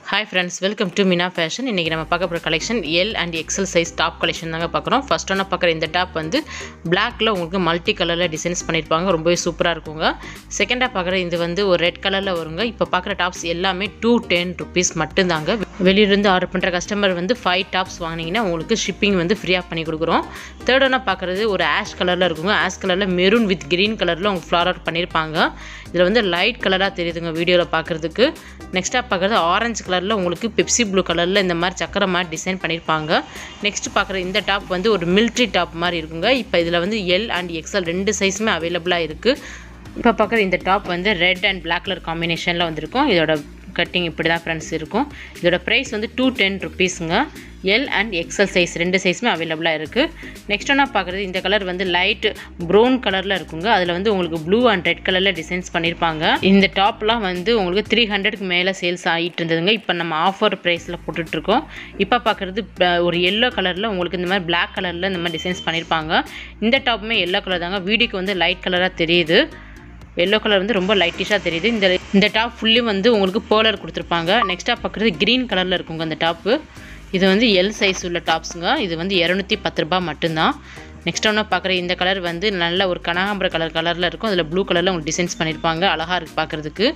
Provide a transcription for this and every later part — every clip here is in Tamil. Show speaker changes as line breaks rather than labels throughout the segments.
hi friends welcome to Mina fashion இன்றைக்கி நம்ம பார்க்க போகிற collection L and XL size top collection தாங்க பார்க்குறோம் ஃபர்ஸ்ட் ஒன்று பார்க்குற இந்த டாப் வந்து பிளாக்ல உங்களுக்கு மல்டி கலரில் டிசைன்ஸ் பண்ணியிருப்பாங்க ரொம்பவே சூப்பராக இருக்குங்க செகண்டாக பார்க்குற இது வந்து ஒரு ரெட் கலரில் வருங்க இப்போ பார்க்குற டாப்ஸ் எல்லாமே டூ டென் ருபீஸ் மட்டும்தாங்க வெளியிலேருந்து ஆர்டர் பண்ணுற கஸ்டமர் வந்து ஃபைவ் டாப்ஸ் வாங்கினீங்கன்னா உங்களுக்கு ஷிப்பிங் வந்து ஃப்ரீயாக பண்ணி கொடுக்குறோம் தேர்ட் ஒன்றா பார்க்குறது ஒரு ஆஷ் கலரில் இருக்குங்க ஆஷ் கலரில் மெரூன் வித் கிரீன் கலரில் உங்களுக்கு ஃப்ளார் பண்ணியிருப்பாங்க இதில் வந்து லைட் கலராக தெரியுதுங்க வீடியோவில் பார்க்குறதுக்கு நெக்ஸ்ட்டாக பார்க்குறது ஆரஞ்சு கலரில் உங்களுக்கு பெப்சி ப்ளூ கலரில் இந்த மாதிரி சக்கரை மாதிரி டிசைன் பண்ணியிருப்பாங்க நெக்ஸ்ட் பார்க்குற இந்த டாப் வந்து ஒரு மிலிட்ரி டாப் மாதிரி இருக்குங்க இப்போ இதில் வந்து எல் அண்ட் எக்ஸல் ரெண்டு சைஸுமே அவைலபிளாக இருக்குது இப்போ பார்க்குற இந்த டாப் வந்து ரெட் அண்ட் பிளாக் கலர் காம்பினேஷனில் வந்திருக்கும் இதோட கட்டிங் இப்படி தான் ஃப்ரெண்ட்ஸ் இருக்கும் இதோட ப்ரைஸ் வந்து டூ டென் ருபீஸுங்க எல் அண்ட் எக்ஸல் சைஸ் ரெண்டு சைஸுமே அவைலபிளாக இருக்குது நெக்ஸ்ட் ஒன்றா பார்க்குறது இந்த கலர் வந்து லைட் ப்ரௌன் கலரில் இருக்குங்க அதில் வந்து உங்களுக்கு ப்ளூ அண்ட் ரெட் கலரில் டிசைன்ஸ் பண்ணியிருப்பாங்க இந்த டாப்லாம் வந்து உங்களுக்கு த்ரீ ஹண்ட்ரட்க்கு மேலே சேல்ஸ் ஆகிட்டு இருந்ததுங்க இப்போ நம்ம ஆஃபர் ப்ரைஸில் போட்டுட்ருக்கோம் இப்போ பார்க்குறது ஒரு எல்லோ கலரில் உங்களுக்கு இந்த மாதிரி பிளாக் கலரில் இந்த மாதிரி டிசைன்ஸ் பண்ணியிருப்பாங்க இந்த டாப்புமே எல்லோ கலர் தாங்க வீடியோக்கு வந்து லைட் கலராக தெரியுது எல்லோ கலர் வந்து ரொம்ப லைட்டிஷாக தெரியுது இந்த இந்த டாப் ஃபுல்லி வந்து உங்களுக்கு போலர் கொடுத்துருப்பாங்க நெக்ஸ்ட்டாக பார்க்குறது க்ரீன் கலரில் இருக்குங்க அந்த டாப்பு இது வந்து எல் சைஸ் உள்ள டாப்ஸுங்க இது வந்து இரநூத்தி பத்து ரூபா மட்டும்தான் நெக்ஸ்ட் ஒன்று பார்க்குற இந்த கலர் வந்து நல்ல ஒரு கனகாம்பர கலர் கலரில் இருக்கும் அதில் ப்ளூ கலரில் உங்களுக்கு டிசைன்ஸ் பண்ணியிருப்பாங்க அழகாக இருக்குது பார்க்குறதுக்கு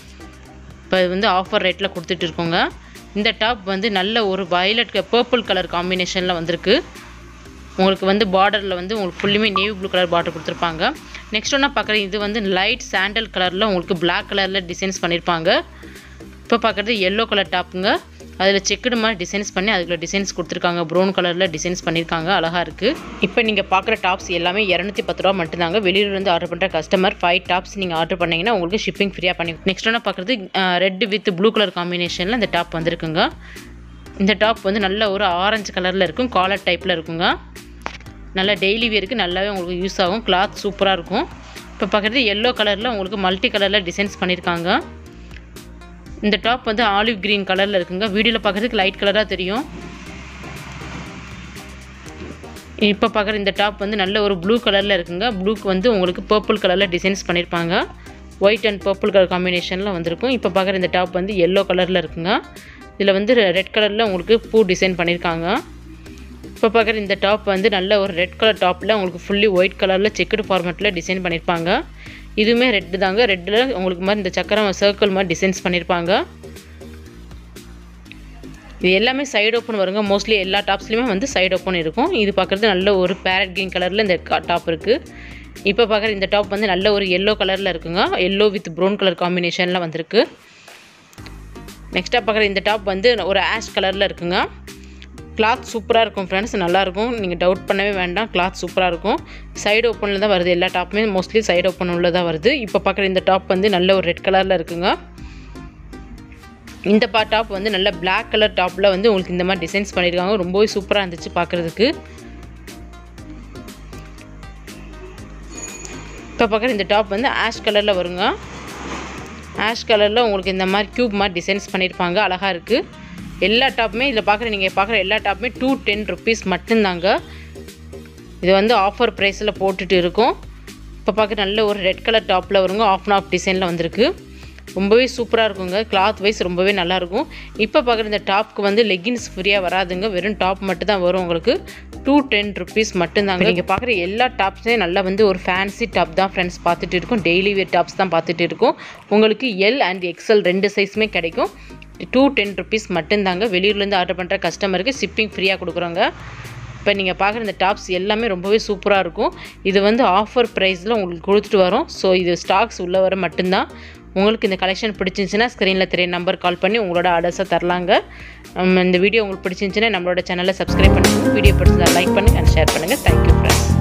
இப்போ இது வந்து ஆஃபர் ரேட்டில் கொடுத்துட்டு இருக்கோங்க இந்த டாப் வந்து நல்ல ஒரு வயலட் பர்பிள் கலர் காம்பினேஷனில் வந்திருக்கு உங்களுக்கு வந்து பார்டரில் வந்து உங்களுக்கு ஃபுல்லுமே நேவி ப்ளூ கலர் பார்டர் கொடுத்துருப்பாங்க நெக்ஸ்ட் ஒன்றா பார்க்குற இது வந்து லைட் சாண்டல் கலரில் உங்களுக்கு பிளாக் கலரில் டிசைன்ஸ் பண்ணியிருப்பாங்க இப்போ பார்க்குறது எல்லோ கலர் டாப்புங்க அதில் செக்குடு மாதிரி டிசைன்ஸ் பண்ணி அதுக்குள்ள டிசைன்ஸ் கொடுத்துருக்காங்க ப்ரௌன் கலரில் டிசைன்ஸ் பண்ணியிருக்காங்க அழகாக இருக்குது இப்போ நீங்கள் பார்க்குற டாப்ஸ் எல்லாமே இரநூத்தி பத்து ரூபா மட்டும்தாங்க வெளியிலேருந்து ஆர்டர் பண்ணுற கஸ்டமர் ஃபைவ் டாப்ஸ் நீங்கள் ஆர்டர் பண்ணிங்கன்னா உங்களுக்கு ஷிப்பிங் ஃப்ரீயாக பண்ணி நெக்ஸ்ட் ஒன்று பார்க்குறது ரெட் வித் ப்ளூ கலர் காம்பினேஷனில் இந்த டாப் வந்திருக்குங்க இந்த டாப் வந்து நல்ல ஒரு ஆரஞ்சு கலரில் இருக்கும் காலர் டைப்பில் இருக்குங்க நல்லா டெய்லி வேருக்கு நல்லாவே உங்களுக்கு யூஸ் ஆகும் கிளாத் சூப்பராக இருக்கும் இப்போ பார்க்குறது எல்லோ கலரில் உங்களுக்கு மல்டி கலரில் டிசைன்ஸ் பண்ணியிருக்காங்க இந்த டாப் வந்து ஆலிவ் க்ரீன் கலரில் இருக்குங்க வீடியோவில் பார்க்குறதுக்கு லைட் கலராக தெரியும் இப்போ பார்க்குற இந்த டாப் வந்து நல்ல ஒரு ப்ளூ கலரில் இருக்குங்க ப்ளூக்கு வந்து உங்களுக்கு பர்பிள் கலரில் டிசைன்ஸ் பண்ணியிருப்பாங்க ஒயிட் அண்ட் பர்பிள் கலர் காம்பினேஷனில் வந்திருக்கும் இப்போ பார்க்குற இந்த டாப் வந்து எல்லோ கலரில் இருக்குங்க இதில் வந்து ரெட் கலரில் உங்களுக்கு பூ டிசைன் பண்ணியிருக்காங்க இப்போ பார்க்குற இந்த டாப் வந்து நல்ல ஒரு ரெட் கலர் டாப்பில் உங்களுக்கு ஃபுல்லி ஒயிட் கலரில் செக்குடு ஃபார்மேட்டில் டிசைன் பண்ணியிருப்பாங்க இதுவுமே ரெட்டு தாங்க ரெட்டில் உங்களுக்கு மாதிரி இந்த சக்கரம் சர்க்கிள் மாதிரி டிசைன்ஸ் பண்ணியிருப்பாங்க இது எல்லாமே சைடு ஓப்பன் வருங்க மோஸ்ட்லி எல்லா டாப்ஸ்லையுமே வந்து சைடு ஓப்பன் இருக்கும் இது பார்க்குறது நல்ல ஒரு பேரட் கிரீன் கலரில் இந்த டாப் இருக்குது இப்போ பார்க்குற இந்த டாப் வந்து நல்ல ஒரு எல்லோ கலரில் இருக்குங்க எல்லோ வித் ப்ரௌன் கலர் காம்பினேஷனில் வந்திருக்கு நெக்ஸ்ட்டாக பார்க்குற இந்த டாப் வந்து ஒரு ஆஷ் கலரில் இருக்குங்க கிளாத் சூப்பராக இருக்கும் ஃப்ரெண்ட்ஸ் நல்லாயிருக்கும் நீங்கள் டவுட் பண்ணவே வேண்டாம் கிளாத் சூப்பராக இருக்கும் சைடு ஓப்பனில் தான் வருது எல்லா டாப்புமே மோஸ்ட்லி சைடு ஓப்பன் உள்ளதாக வருது இப்போ பார்க்குற இந்த டாப் வந்து நல்ல ஒரு ரெட் கலரில் இருக்குங்க இந்த பா டாப் வந்து நல்ல பிளாக் கலர் டாப்பில் வந்து உங்களுக்கு இந்த மாதிரி டிசைன்ஸ் பண்ணியிருக்காங்க ரொம்பவே சூப்பராக இருந்துச்சு பார்க்குறதுக்கு இப்போ பார்க்குற இந்த டாப் வந்து ஆஷ் கலரில் வருங்க ஆஷ் கலரில் உங்களுக்கு இந்த மாதிரி க்யூப் மாதிரி டிசைன்ஸ் பண்ணியிருப்பாங்க அழகாக இருக்குது எல்லா டாப்புமே இதில் பார்க்குற நீங்கள் பார்க்குற எல்லா டாப்புமே டூ டென் ருப்பீஸ் மட்டும்தாங்க இது வந்து ஆஃபர் ப்ரைஸில் போட்டுட்டு இருக்கும் இப்போ பார்க்க நல்ல ஒரு ரெட் கலர் டாப்பில் வருங்க ஆஃப் அண்ட் ஆஃப் டிசைனில் வந்திருக்கு ரொம்பவே சூப்பராக இருக்குங்க கிளாத் வைஸ் ரொம்பவே நல்லாயிருக்கும் இப்போ பார்க்குற இந்த டாப்க்கு வந்து லெகின்ஸ் ஃப்ரீயாக வராதுங்க வெறும் டாப் மட்டும் தான் வரும் உங்களுக்கு டூ டென் ருப்பீஸ் மட்டும்தாங்க நீங்கள் பார்க்குற எல்லா டாப்ஸே நல்லா வந்து ஒரு ஃபேன்சி டாப் தான் ஃப்ரெண்ட்ஸ் பார்த்துட்டு இருக்கோம் டெய்லி வேர் டாப்ஸ் தான் பார்த்துட்டு இருக்கோம் உங்களுக்கு எல் அண்ட் எக்ஸல் ரெண்டு சைஸுமே கிடைக்கும் டூ டென் ருப்பீஸ் மட்டும்தாங்க வெளியூர்லேருந்து ஆர்டர் பண்ணுற கஸ்டமருக்கு ஷிப்பிங் ஃப்ரீயாக கொடுக்குறோங்க இப்போ நீங்கள் பார்க்குற இந்த டாப்ஸ் எல்லாமே ரொம்பவே சூப்பராக இருக்கும் இது வந்து ஆஃபர் ப்ரைஸில் உங்களுக்கு கொடுத்துட்டு வரோம் ஸோ இது ஸ்டாக்ஸ் உள்ள வர மட்டும்தான் உங்களுக்கு இந்த கலெக்ஷன் பிடிச்சிருந்துச்சின்னா ஸ்க்ரீனில் தெரிய நம்பர் கால் பண்ணி உங்களோட ஆர்டர்ஸை தரலாங்க இந்த வீடியோ உங்களுக்கு பிடிச்சிருந்துச்சின்னா நம்மளோட சேனலை சப்ஸ்கிரைப் பண்ணுங்கள் வீடியோ பிடிச்சதா லைக் பண்ணுங்கள் அண்ட் ஷேர் பண்ணுங்கள் தேங்க்யூ ஃப்ரெண்ட்ஸ்